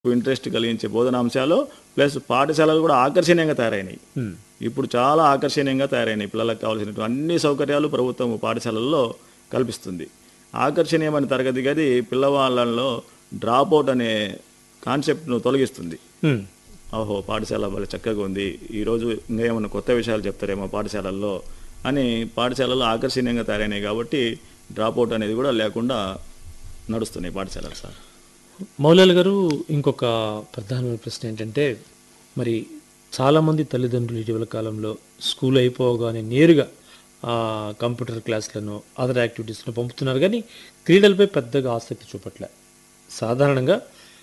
Interest కలిగించే బోధనాంశాలు plus పాఠశాలలు కూడా ఆకర్షణీయంగా తయారైనాయి ఇప్పుడు చాలా ఆకర్షణీయంగా తయారైనాయి పిల్లలకు కావాల్సినటువంటి అన్ని సౌకర్యాలు ప్రభుత్వం పాఠశాలల్లో కల్పిస్తుంది ఆకర్షణీయమైన తరగతి గది పిల్లవాళ్ళలో డ్రాప్ అవుట్ అనే కాన్సెప్ట్ను తొలగిస్తుంది ఓహో పాఠశాల భలే చక్కగా ఉంది ఈరోజు ఇంకా ఏమైనా కొత్త విషయాలు చెప్తారేమో పాఠశాలల్లో అని పాఠశాలలు ఆకర్షణీయంగా తయారైనాయి కాబట్టి డ్రాప్ అవుట్ అనేది కూడా లేకుండా నడుస్తున్నాయి పాఠశాలలు సార్ మౌలాలి గారు ఇంకొక ప్రధానమైన ప్రశ్న ఏంటంటే మరి చాలామంది తల్లిదండ్రులు ఇటీవల కాలంలో స్కూల్ అయిపోగానే నేరుగా ఆ, కంప్యూటర్ క్లాసులను అదర్ యాక్టివిటీస్లో పంపుతున్నారు కానీ క్రీడలపై పెద్దగా ఆసక్తి చూపట్లే సాధారణంగా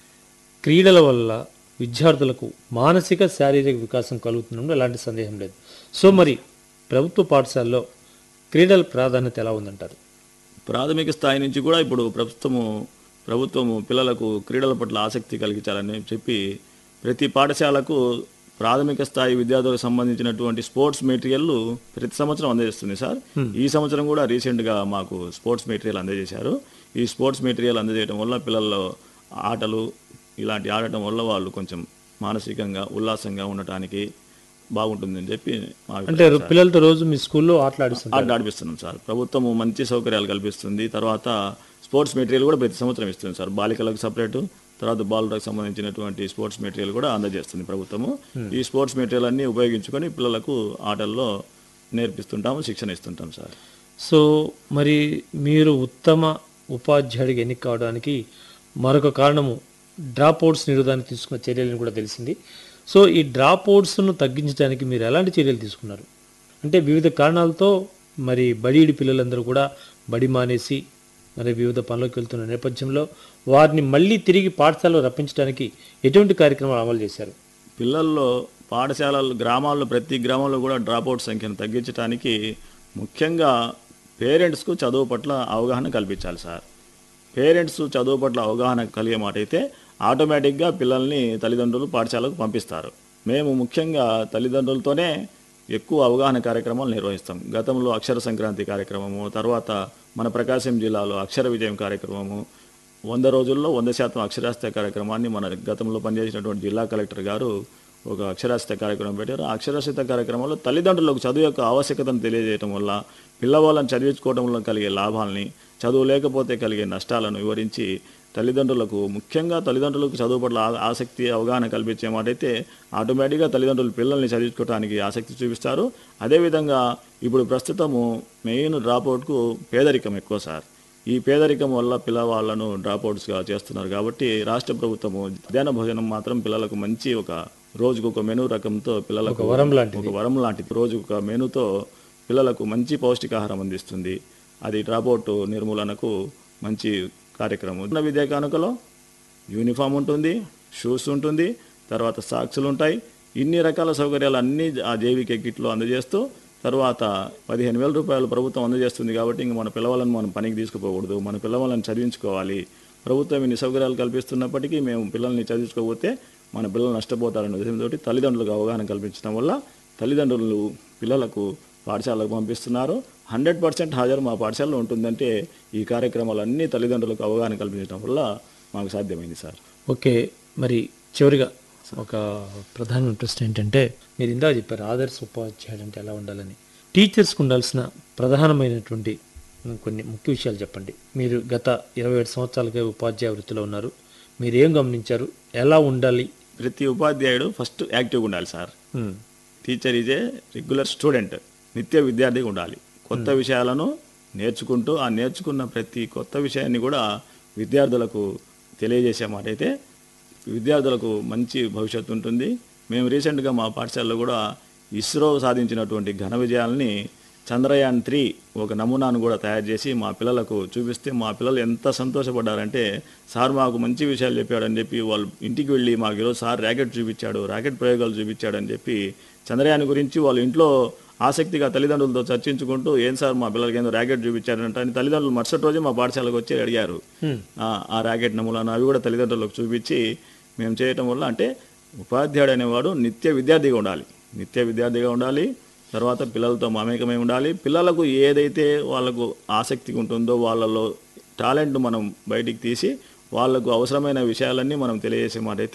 క్రీడల వల్ల విద్యార్థులకు మానసిక శారీరక వికాసం కలుగుతుండడం ఎలాంటి సందేహం లేదు సో మరి ప్రభుత్వ పాఠశాలలో క్రీడల ప్రాధాన్యత ఎలా ఉందంటారు ప్రాథమిక స్థాయి నుంచి కూడా ఇప్పుడు ప్రభుత్వము ప్రభుత్వము పిల్లలకు క్రీడల పట్ల ఆసక్తి కలిగించాలని చెప్పి ప్రతి పాఠశాలకు ప్రాథమిక స్థాయి విద్యార్థులకు సంబంధించినటువంటి స్పోర్ట్స్ మెటీరియల్ ప్రతి సంవత్సరం అందజేస్తుంది సార్ ఈ సంవత్సరం కూడా రీసెంట్గా మాకు స్పోర్ట్స్ మెటీరియల్ అందజేశారు ఈ స్పోర్ట్స్ మెటీరియల్ అందజేయడం వల్ల పిల్లల్లో ఆటలు ఇలాంటి ఆడటం వల్ల వాళ్ళు కొంచెం మానసికంగా ఉల్లాసంగా ఉండటానికి బాగుంటుందని చెప్పి మా అంటే పిల్లలతో రోజు మీ స్కూల్లో ఆటలాడిస్తున్నారు ఆట ఆడిపిస్తున్నాం సార్ ప్రభుత్వం మంచి సౌకర్యాలు కల్పిస్తుంది తర్వాత స్పోర్ట్స్ మెటీరియల్ కూడా ప్రతి సంవత్సరం ఇస్తుంది సార్ బాలికలకు సపరేటు తర్వాత బాలులకు సంబంధించినటువంటి స్పోర్ట్స్ మెటీరియల్ కూడా అందజేస్తుంది ప్రభుత్వము ఈ స్పోర్ట్స్ మెటీరియల్ అన్ని ఉపయోగించుకొని పిల్లలకు ఆటల్లో నేర్పిస్తుంటాము శిక్షణ ఇస్తుంటాం సార్ సో మరి మీరు ఉత్తమ ఉపాధ్యాయుడిగా ఎన్నిక కావడానికి మరొక కారణము డ్రాప్ అవుట్స్ నిరోధానికి తీసుకున్న చర్యలను కూడా తెలిసింది సో ఈ డ్రాప్ అవుట్స్ను తగ్గించడానికి మీరు ఎలాంటి చర్యలు తీసుకున్నారు అంటే వివిధ కారణాలతో మరి బడిడి పిల్లలందరూ కూడా బడి మానేసి మరి వివిధ పనులకు వెళ్తున్న నేపథ్యంలో వారిని మళ్ళీ తిరిగి పాఠశాలలో రప్పించడానికి ఎటువంటి కార్యక్రమాలు అమలు చేశారు పిల్లల్లో పాఠశాలలు గ్రామాల్లో ప్రతి గ్రామంలో కూడా డ్రాప్అవుట్ సంఖ్యను తగ్గించడానికి ముఖ్యంగా పేరెంట్స్కు చదువు పట్ల అవగాహన కల్పించాలి సార్ పేరెంట్స్ చదువు పట్ల అవగాహన కలిగే మాట అయితే ఆటోమేటిక్గా పిల్లల్ని తల్లిదండ్రులు పాఠశాలకు పంపిస్తారు మేము ముఖ్యంగా తల్లిదండ్రులతోనే ఎక్కువ అవగాహన కార్యక్రమాలు నిర్వహిస్తాం గతంలో అక్షర సంక్రాంతి కార్యక్రమము తర్వాత మన ప్రకాశం జిల్లాలో అక్షర విజయం కార్యక్రమము వంద రోజుల్లో వంద శాతం అక్షరాస్యత కార్యక్రమాన్ని మన గతంలో పనిచేసినటువంటి జిల్లా కలెక్టర్ గారు ఒక అక్షరాస్యత కార్యక్రమం పెట్టారు ఆ అక్షరాస్యత కార్యక్రమంలో తల్లిదండ్రులకు చదువు యొక్క ఆవశ్యకతను తెలియజేయడం వల్ల పిల్లవాళ్ళని చదివించుకోవడం వల్ల కలిగే లాభాలని చదువు లేకపోతే కలిగే నష్టాలను వివరించి తల్లిదండ్రులకు ముఖ్యంగా తల్లిదండ్రులకు చదువు పట్ల ఆ- ఆసక్తి అవగాహన కల్పించే మాట అయితే ఆటోమేటిక్గా తల్లిదండ్రులు పిల్లల్ని చదివించుకోవడానికి ఆసక్తి చూపిస్తారు అదేవిధంగా ఇప్పుడు ప్రస్తుతము మెయిన్ డ్రాప్అవుట్కు పేదరికం ఎక్కువ సార్ ఈ పేదరికం వల్ల పిల్లవాళ్లను డ్రాప్అవుట్స్గా చేస్తున్నారు కాబట్టి రాష్ట్ర ప్రభుత్వము మధ్యాహ్న భోజనం మాత్రం పిల్లలకు మంచి ఒక రోజుకు ఒక మెనూ రకంతో పిల్లలకు వరం లాంటిది. ఒక వరం లాంటిది రోజుకు ఒక మెనూతో పిల్లలకు మంచి పౌష్టికాహారం అందిస్తుంది అది డ్రాప్అవుట్ నిర్మూలనకు మంచి కార్యక్రమం ఉన్న విద్యా కానుకలో యూనిఫామ్ ఉంటుంది షూస్ ఉంటుంది తర్వాత సాక్సులు ఉంటాయి ఇన్ని రకాల సౌకర్యాలు అన్నీ ఆ జేవికే కిట్లో అందజేస్తూ తర్వాత పదిహేను వేల రూపాయలు ప్రభుత్వం అందజేస్తుంది కాబట్టి ఇంక మన పిల్లవాళ్ళని మనం పనికి తీసుకుపోకూడదు మన పిల్లవాళ్ళని చదివించుకోవాలి ప్రభుత్వం ఇన్ని సౌకర్యాలు కల్పిస్తున్నప్పటికీ మేము పిల్లల్ని చదివించుకోకపోతే మన పిల్లలు నష్టపోతారనే ఉద్దేశంతో తల్లిదండ్రులకు అవగాహన కల్పించడం వల్ల తల్లిదండ్రులు పిల్లలకు పాఠశాలకు పంపిస్తున్నారు హండ్రెడ్ పర్సెంట్ హాజరు మా పాఠశాలలో ఉంటుందంటే ఈ కార్యక్రమాలన్నీ తల్లిదండ్రులకు అవగాహన కల్పించడం వల్ల మాకు సాధ్యమైంది సార్ ఓకే మరి చివరిగా ఒక ప్రధాన ప్రశ్న ఏంటంటే మీరు ఇందాక చెప్పారు ఆదర్శ ఉపాధ్యాయుడు అంటే ఎలా ఉండాలని టీచర్స్కి ఉండాల్సిన ప్రధానమైనటువంటి కొన్ని ముఖ్య విషయాలు చెప్పండి మీరు గత ఇరవై ఏడు సంవత్సరాలుగా ఉపాధ్యాయ వృత్తిలో ఉన్నారు మీరు ఏం గమనించారు ఎలా ఉండాలి ప్రతి ఉపాధ్యాయుడు ఫస్ట్ యాక్టివ్గా ఉండాలి sir um, teacher is a regular student నిత్య విద్యార్థిగా ఉండాలి కొత్త విషయాలను నేర్చుకుంటూ ఆ నేర్చుకున్న ప్రతి కొత్త విషయాన్ని కూడా విద్యార్థులకు తెలియజేసే మాట అయితే విద్యార్థులకు మంచి భవిష్యత్తు ఉంటుంది మేము రీసెంట్గా మా పాఠశాలలో కూడా ఇస్రో సాధించినటువంటి ఘన విజయాల్ని చంద్రయాన్ త్రీ ఒక నమూనాను కూడా తయారు చేసి మా పిల్లలకు చూపిస్తే మా పిల్లలు ఎంత సంతోషపడ్డారంటే సార్ మాకు మంచి విషయాలు చెప్పాడని చెప్పి వాళ్ళు ఇంటికి వెళ్ళి మాకు ఈరోజు సార్ ర్యాకెట్ చూపించాడు ర్యాకెట్ ప్రయోగాలు చూపించాడని చెప్పి చంద్రయాన్ గురించి వాళ్ళు ఇంట్లో ఆసక్తిగా తల్లిదండ్రులతో చర్చించుకుంటూ ఏం సార్ మా పిల్లలకి ఏందో ర్యాకెట్ చూపించారంట అని తల్లిదండ్రులు మరుసటి రోజే మా పాఠశాలకు వచ్చి అడిగారు ఆ, ఆ ర్యాకెట్ నమూనాను అవి కూడా తల్లిదండ్రులకు చూపించి మేము చేయటం వల్ల అంటే ఉపాధ్యాయుడు అనేవాడు నిత్య విద్యార్థిగా ఉండాలి నిత్య విద్యార్థిగా ఉండాలి తర్వాత పిల్లలతో మమేకమై ఉండాలి పిల్లలకు ఏదైతే వాళ్ళకు ఆసక్తి ఉంటుందో వాళ్ళలో టాలెంట్ మనం బయటికి తీసి వాళ్ళకు అవసరమైన విషయాలన్నీ మనం తెలియజేసే మాట అయితే